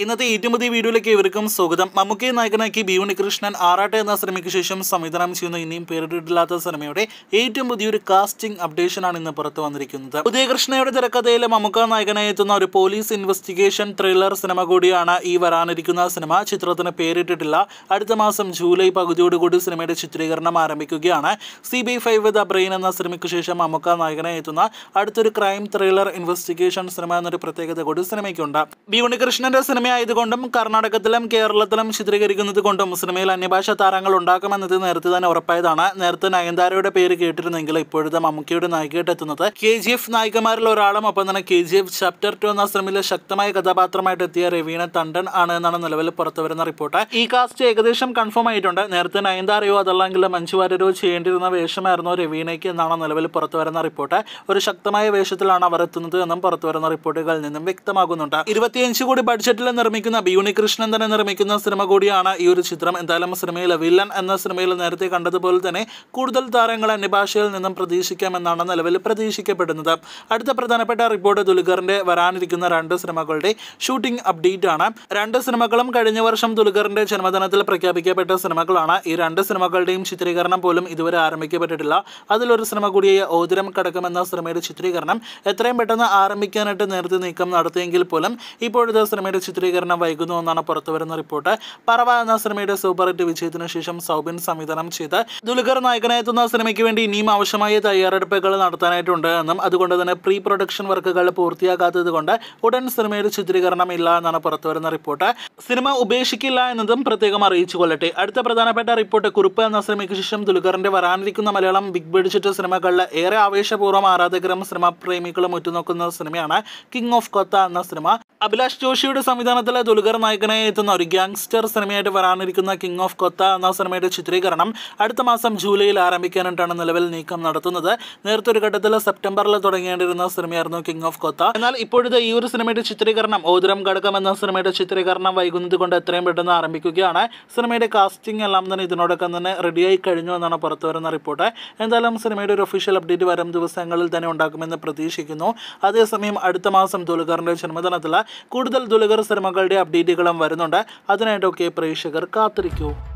ഇന്നത്തെ ഏറ്റവും പുതിയ വീഡിയോയിലേക്ക് ഇവർക്കും സ്വാഗതം മമ്മൂക്കയെ നായകനാക്കി ബി ഉണ്ണികൃഷ്ണൻ ആറാട്ട് എന്ന സിനിമയ്ക്ക് ശേഷം സംവിധാനം ചെയ്യുന്ന ഇനിയും പേരിട്ടിട്ടില്ലാത്ത സിനിമയുടെ ഏറ്റവും പുതിയൊരു കാസ്റ്റിംഗ് അപ്ഡേഷൻ ആണ് ഇന്ന് പുറത്തു വന്നിരിക്കുന്നത് ഉദയകൃഷ്ണയുടെ തിരക്കഥയിൽ മമ്മൂക്ക നായകനായി എത്തുന്ന ഒരു പോലീസ് ഇൻവെസ്റ്റിഗേഷൻ ത്രില്ലർ സിനിമ കൂടിയാണ് ഈ വരാനിരിക്കുന്ന സിനിമ ചിത്രത്തിന് പേരിട്ടിട്ടില്ല അടുത്ത മാസം ജൂലൈ പകുതിയോടുകൂടി സിനിമയുടെ ചിത്രീകരണം ആരംഭിക്കുകയാണ് C B five the brain എന്ന സിനിമയ്ക്ക് ശേഷം മമ്മൂക്ക നായകനായി എത്തുന്ന അടുത്തൊരു ക്രൈം ത്രില്ലർ ഇൻവെസ്റ്റിഗേഷൻ സിനിമ എന്നൊരു പ്രത്യേകത കൂടി സിനിമയ്ക്കുണ്ട് ബി ഉണ്ണികൃഷ്ണന്റെ സിനിമയായതുകൊണ്ടും കർണാടകത്തിലും കേരളത്തിലും ചിത്രീകരിക്കുന്നത് കൊണ്ടും സിനിമയിൽ അന്യഭാഷ താരങ്ങൾ ഉണ്ടാക്കുമെന്നത് നേരത്തെ തന്നെ ഉറപ്പായതാണ് നേരത്തെ നയൻതാരയുടെ പേര് കേട്ടിരുന്നെങ്കിൽ ഇപ്പോഴത്തെ മമ്മൂക്കയുടെ നായികയായിട്ട് എത്തുന്നത് കെ ജി എഫ് നായികമാരിൽ ഒരാളും ഒപ്പം തന്നെ K G F chapter two എന്ന സിനിമയിലെ ശക്തമായ കഥാപാത്രമായിട്ട് എത്തിയ രവീണ തണ്ടൻ ആണ് എന്നാണ് നിലവിൽ പുറത്തു വരുന്ന റിപ്പോർട്ട് ഈ കാസ്റ്റ് ഏകദേശം കൺഫേം ആയിട്ടുണ്ട് നേരത്തെ നയൻതാരയോ അതല്ലെങ്കിൽ മഞ്ജു വാര്യരോ ചെയ്യേണ്ടിരുന്ന വേഷമായിരുന്നു രവീണയ്ക്ക് എന്നാണ് നിലവിൽ പുറത്തു വരുന്ന റിപ്പോർട്ട് ഒരു ശക്തമായ വേഷത്തിലാണ് അവർ എത്തുന്നത് എന്നും പുറത്തു വരുന്ന റിപ്പോർട്ടുകളിൽ നിന്നും വ്യക്തമാകുന്നുണ്ട് ഇരുപത്തിയഞ്ച് കോടി ബഡ്ജറ്റിൽ നിർമ്മിക്കുന്ന ബി ഉണ്ണികൃഷ്ണൻ തന്നെ നിർമ്മിക്കുന്ന സിനിമ കൂടിയാണ് ഈ ഒരു ചിത്രം എന്തായാലും സിനിമയിൽ വില്ലൻ എന്ന സിനിമയിൽ നേരത്തെ കണ്ടതുപോലെ തന്നെ കൂടുതൽ താരങ്ങൾ അന്യഭാഷയിൽ നിന്നും പ്രതീക്ഷിക്കാമെന്നാണ് നിലവിൽ പ്രതീക്ഷിക്കപ്പെടുന്നത് അടുത്ത പ്രധാനപ്പെട്ട റിപ്പോർട്ട് ദുൽഖറിന്റെ വരാനിരിക്കുന്ന രണ്ട് സിനിമകളുടെ ഷൂട്ടിംഗ് അപ്ഡേറ്റ് ആണ് രണ്ട് സിനിമകളും കഴിഞ്ഞ വർഷം ദുൽഖറിന്റെ ജന്മദിനത്തിൽ പ്രഖ്യാപിക്കപ്പെട്ട സിനിമകളാണ് ഈ രണ്ട് സിനിമകളുടെയും ചിത്രീകരണം പോലും ഇതുവരെ ആരംഭിക്കപ്പെട്ടിട്ടില്ല അതിലൊരു സിനിമ കൂടിയായ ഓതിരം കടക്കം എന്ന സിനിമയുടെ ചിത്രീകരണം എത്രയും പെട്ടെന്ന് ആരംഭിക്കാനായിട്ട് നേരത്തെ നീക്കം നടത്തിയെങ്കിൽ പോലും ഇപ്പോഴത്തെ സിനിമയുടെ ചിത്രീകരണം വൈകുന്നു എന്നാണ് പുറത്തുവരുന്ന റിപ്പോർട്ട് പറവ എന്ന സിനിമയുടെ സൂപ്പർ ഹിറ്റ് വിജയത്തിന് ശേഷം സൗബിൻ സംവിധാനം ചെയ്ത് ദുൽഖർ നായകനായെത്തുന്ന സിനിമയ്ക്ക് വേണ്ടി ഇനിയും ആവശ്യമായ തയ്യാറെടുപ്പുകൾ നടത്താനായിട്ടുണ്ട് എന്നും അതുകൊണ്ട് തന്നെ പ്രീ പ്രൊഡക്ഷൻ വർക്കുകൾ പൂർത്തിയാകാത്തത് കൊണ്ട് ഉടൻ സിനിമയുടെ ചിത്രീകരണം ഇല്ല എന്നാണ് പുറത്തുവരുന്ന റിപ്പോർട്ട് സിനിമ ഉപേക്ഷിക്കില്ല എന്നതും പ്രത്യേകം അറിയിച്ചു കൊള്ളട്ടെ അടുത്ത പ്രധാനപ്പെട്ട റിപ്പോർട്ട് കുറിപ്പ് എന്ന സിനിമയ്ക്ക് ശേഷം ദുൽഖറിന്റെ വരാനിരിക്കുന്ന മലയാളം ബിഗ് ബഡ്ജറ്റ് സിനിമകളിൽ ഏറെ ആവേശപൂർവ്വം ആരാധകരും സിനിമാ പ്രേമികളും ഉറ്റുനോക്കുന്ന സിനിമയാണ് കിങ് ഓഫ് കൊത്ത എന്ന സിനിമ അഭിലാഷ് ജോഷിയുടെ സംവിധാനത്തിൽ ദുൽഖർ നായകനായി എത്തുന്ന ഒരു ഗ്യാങ്സ്റ്റർ സിനിമയായിട്ട് വരാനിരിക്കുന്ന കിങ് ഓഫ് കൊത്ത എന്ന സിനിമയുടെ ചിത്രീകരണം അടുത്ത മാസം ജൂലൈയിൽ ആരംഭിക്കാനായിട്ടാണ് നിലവിൽ നീക്കം നടത്തുന്നത് നേരത്തെ ഒരു ഘട്ടത്തിൽ സെപ്റ്റംബറിൽ തുടങ്ങേണ്ടിരുന്ന സിനിമയായിരുന്നു കിങ് ഓഫ് കൊത്ത എന്നാൽ ഇപ്പോഴത്തെ ഈ ഒരു സിനിമയുടെ ചിത്രീകരണം ഓതിരം ഘടകം എന്ന സിനിമയുടെ ചിത്രീകരണം വൈകുന്നത് കൊണ്ട് എത്രയും പെട്ടെന്ന് ആരംഭിക്കുകയാണ് സിനിമയുടെ കാസ്റ്റിംഗ് എല്ലാം തന്നെ ഇതിനോടൊപ്പം തന്നെ റെഡിയായി കഴിഞ്ഞു എന്നാണ് പുറത്തു വരുന്ന റിപ്പോർട്ട് എന്തായാലും സിനിമയുടെ ഒരു ഒഫീഷ്യൽ അപ്ഡേറ്റ് വരും ദിവസങ്ങളിൽ തന്നെ ഉണ്ടാക്കുമെന്ന് പ്രതീക്ഷിക്കുന്നു അതേസമയം അടുത്ത മാസം ദുൽഖറിന്റെ ജന്മദിനത്തിൽ കൂടുതൽ ദുൽഖർ സിനിമകളുടെ അപ്ഡേറ്റുകളും വരുന്നുണ്ട് അതിനായിട്ടൊക്കെ പ്രേക്ഷകർ കാത്തിരിക്കൂ